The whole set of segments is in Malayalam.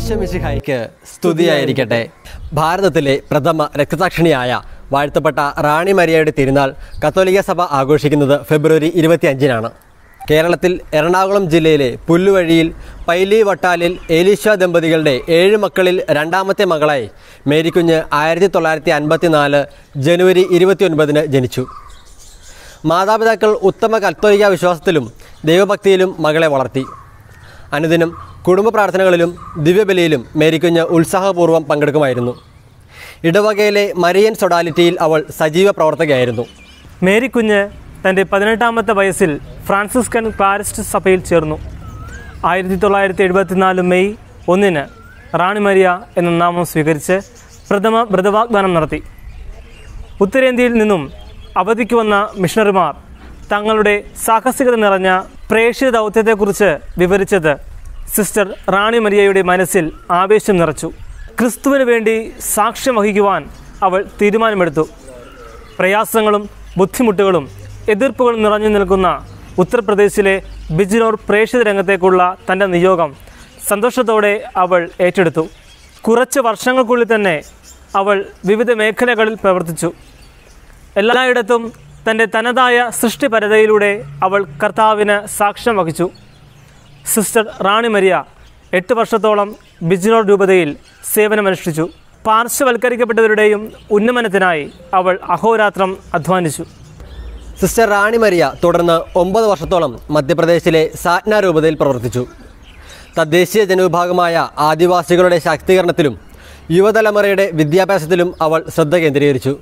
ഈശ്വമിശിഹായിക്ക് സ്തുതിയായിരിക്കട്ടെ ഭാരതത്തിലെ പ്രഥമ രക്തസാക്ഷിണിയായ വാഴ്ത്തപ്പെട്ട റാണി മരിയയുടെ തിരുനാൾ കത്തോലിക്ക സഭ ആഘോഷിക്കുന്നത് ഫെബ്രുവരി ഇരുപത്തിയഞ്ചിനാണ് കേരളത്തിൽ എറണാകുളം ജില്ലയിലെ പുല്ലുവഴിയിൽ പൈലി വട്ടാലിൽ ഏലീശ്വ ദമ്പതികളുടെ ഏഴ് മക്കളിൽ രണ്ടാമത്തെ മകളായി മേരിക്കുഞ്ഞ് ആയിരത്തി തൊള്ളായിരത്തി അൻപത്തിനാല് ജനുവരി ഇരുപത്തിയൊൻപതിന് ജനിച്ചു മാതാപിതാക്കൾ ഉത്തമ കത്തോലിക്ക വിശ്വാസത്തിലും ദൈവഭക്തിയിലും മകളെ വളർത്തി അനുദിനം കുടുംബ പ്രാർത്ഥനകളിലും ദിവ്യബലിയിലും മേരിക്കുഞ്ഞ് ഉത്സാഹപൂർവ്വം പങ്കെടുക്കുമായിരുന്നു ഇടവകയിലെ മരിയൻ സൊഡാലിറ്റിയിൽ അവൾ സജീവ പ്രവർത്തകയായിരുന്നു മേരിക്കുഞ്ഞ് തൻ്റെ പതിനെട്ടാമത്തെ വയസ്സിൽ ഫ്രാൻസിസ്കൻ ക്ലാരിസ്റ്റ് സഭയിൽ ചേർന്നു ആയിരത്തി തൊള്ളായിരത്തി എഴുപത്തിനാല് മെയ് ഒന്നിന് റാണി മരിയ എന്ന നാമം സ്വീകരിച്ച് പ്രഥമ വ്രതവാഗ്ദാനം നടത്തി ഉത്തരേന്ത്യയിൽ നിന്നും അവധിക്ക് വന്ന മിഷണറിമാർ തങ്ങളുടെ സാഹസികത നിറഞ്ഞ പ്രേക്ഷിത ദൗത്യത്തെക്കുറിച്ച് വിവരിച്ചത് സിസ്റ്റർ റാണി മരിയയുടെ മനസ്സിൽ ആവേശം നിറച്ചു ക്രിസ്തുവിന് വേണ്ടി സാക്ഷ്യം വഹിക്കുവാൻ അവൾ തീരുമാനമെടുത്തു പ്രയാസങ്ങളും ബുദ്ധിമുട്ടുകളും എതിർപ്പുകളും നിറഞ്ഞു നിൽക്കുന്ന ഉത്തർപ്രദേശിലെ ബിജ്നോർ പ്രേക്ഷിത രംഗത്തേക്കുള്ള തൻ്റെ നിയോഗം സന്തോഷത്തോടെ അവൾ ഏറ്റെടുത്തു കുറച്ച് വർഷങ്ങൾക്കുള്ളിൽ തന്നെ അവൾ വിവിധ മേഖലകളിൽ പ്രവർത്തിച്ചു എല്ലായിടത്തും തൻ്റെ തനതായ സൃഷ്ടിപരതയിലൂടെ അവൾ കർത്താവിന് സാക്ഷ്യം വഹിച്ചു സിസ്റ്റർ റാണി മരിയ എട്ട് വർഷത്തോളം ബിജ്നോർ രൂപതയിൽ സേവനമനുഷ്ഠിച്ചു പാർശ്വവൽക്കരിക്കപ്പെട്ടവരുടെയും ഉന്നമനത്തിനായി അവൾ അഹോരാത്രം അധ്വാനിച്ചു സിസ്റ്റർ റാണി മരിയ തുടർന്ന് ഒമ്പത് വർഷത്തോളം മധ്യപ്രദേശിലെ സാറ്റ്ന രൂപതയിൽ പ്രവർത്തിച്ചു തദ്ദേശീയ ജനവിഭാഗമായ ആദിവാസികളുടെ ശാക്തീകരണത്തിലും യുവതലമുറയുടെ വിദ്യാഭ്യാസത്തിലും അവൾ ശ്രദ്ധ കേന്ദ്രീകരിച്ചു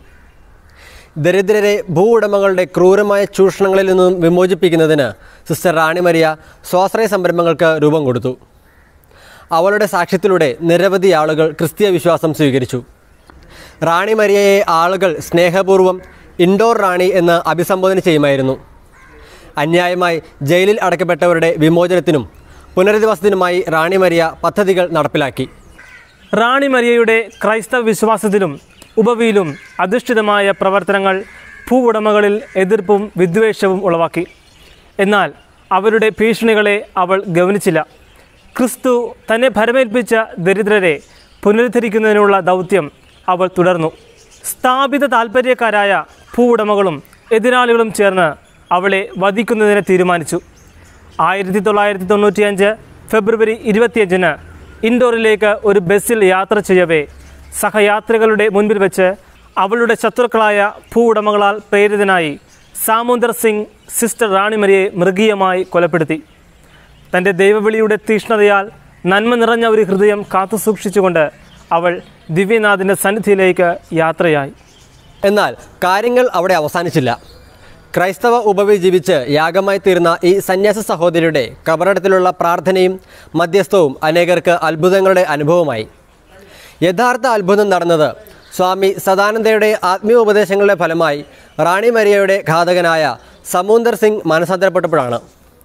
ദരിദ്രരെ ഭൂ ഉടമകളുടെ ക്രൂരമായ ചൂഷണങ്ങളിൽ നിന്നും വിമോചിപ്പിക്കുന്നതിന് സിസ്റ്റർ റാണി മരിയ സ്വാശ്രയ സംരംഭങ്ങൾക്ക് രൂപം കൊടുത്തു അവളുടെ സാക്ഷ്യത്തിലൂടെ നിരവധി ആളുകൾ ക്രിസ്തീയ വിശ്വാസം സ്വീകരിച്ചു റാണി മരിയയെ ആളുകൾ സ്നേഹപൂർവ്വം ഇൻഡോർ റാണി എന്ന് അഭിസംബോധന ചെയ്യുമായിരുന്നു അന്യായമായി ജയിലിൽ അടയ്ക്കപ്പെട്ടവരുടെ വിമോചനത്തിനും പുനരധിവാസത്തിനുമായി റാണി മരിയ പദ്ധതികൾ നടപ്പിലാക്കി റാണി മരിയയുടെ ക്രൈസ്തവ വിശ്വാസത്തിലും ഉപവിയിലും അധിഷ്ഠിതമായ പ്രവർത്തനങ്ങൾ ഭൂവുടമകളിൽ എതിർപ്പും വിദ്വേഷവും ഉളവാക്കി എന്നാൽ അവരുടെ ഭീഷണികളെ അവൾ ഗവനിച്ചില്ല ക്രിസ്തു തന്നെ ഭരമേൽപ്പിച്ച ദരിദ്രരെ പുനരുദ്ധരിക്കുന്നതിനുള്ള ദൗത്യം അവൾ തുടർന്നു സ്ഥാപിത താൽപ്പര്യക്കാരായ ഭൂവുടമകളും എതിരാളികളും ചേർന്ന് അവളെ വധിക്കുന്നതിന് തീരുമാനിച്ചു ആയിരത്തി തൊള്ളായിരത്തി തൊണ്ണൂറ്റിയഞ്ച് ഫെബ്രുവരി ഇരുപത്തിയഞ്ചിന് ഇൻഡോറിലേക്ക് ഒരു ബസ്സിൽ യാത്ര ചെയ്യവേ സഹയാത്രികളുടെ മുൻപിൽ വെച്ച് അവളുടെ ശത്രുക്കളായ ഭൂവുടമകളാൽ പ്രേരിതനായി സാമുന്ദർ സിംഗ് സിസ്റ്റർ റാണിമരിയെ മൃഗീയമായി കൊലപ്പെടുത്തി തൻ്റെ ദൈവവിളിയുടെ തീഷ്ണതയാൽ നന്മ നിറഞ്ഞ ഒരു ഹൃദയം കാത്തുസൂക്ഷിച്ചുകൊണ്ട് അവൾ ദിവ്യനാഥിൻ്റെ സന്നിധിയിലേക്ക് യാത്രയായി എന്നാൽ കാര്യങ്ങൾ അവിടെ അവസാനിച്ചില്ല ക്രൈസ്തവ ഉപവി ജീവിച്ച് യാഗമായി തീർന്ന ഈ സന്യാസ സഹോദരിയുടെ കബറടത്തിലുള്ള പ്രാർത്ഥനയും മധ്യസ്ഥവും അനേകർക്ക് അത്ഭുതങ്ങളുടെ അനുഭവമായി യഥാർത്ഥ അത്ഭുതം നടന്നത് സ്വാമി സദാനന്ദയുടെ ആത്മീയ ഉപദേശങ്ങളുടെ ഫലമായി റാണി മരിയയുടെ ഘാതകനായ സമൂന്ദർ സിംഗ് മനസ്സാന്തരപ്പെട്ടപ്പോഴാണ്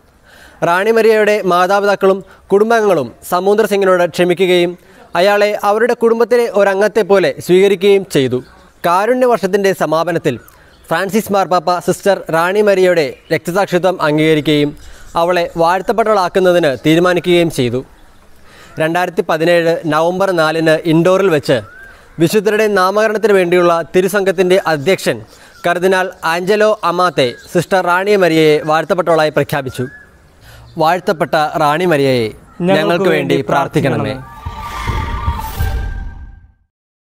റാണി മരിയയുടെ മാതാപിതാക്കളും കുടുംബാംഗങ്ങളും സമൂന്ദർ സിംഗിനോട് ക്ഷമിക്കുകയും അയാളെ അവരുടെ കുടുംബത്തിലെ ഒരംഗത്തെ പോലെ സ്വീകരിക്കുകയും ചെയ്തു കാരുണ്യ വർഷത്തിൻ്റെ സമാപനത്തിൽ ഫ്രാൻസിസ് മാർപ്പാപ്പ സിസ്റ്റർ റാണി മരിയയുടെ രക്തസാക്ഷിത്വം അംഗീകരിക്കുകയും അവളെ വാഴ്ത്തപ്പെട്ടവളാക്കുന്നതിന് തീരുമാനിക്കുകയും ചെയ്തു രണ്ടായിരത്തി പതിനേഴ് നവംബർ നാലിന് ഇൻഡോറിൽ വെച്ച് വിശുദ്ധരുടെ നാമകരണത്തിന് വേണ്ടിയുള്ള തിരുസംഘത്തിൻ്റെ അധ്യക്ഷൻ കർദിനാൾ ആഞ്ചലോ അമാത്തെ സിസ്റ്റർ റാണി മരിയയെ വാഴ്ത്തപ്പെട്ടവളായി പ്രഖ്യാപിച്ചു വാഴ്ത്തപ്പെട്ട റാണി മരിയയെ ഞങ്ങൾക്ക് വേണ്ടി പ്രാർത്ഥിക്കണമേ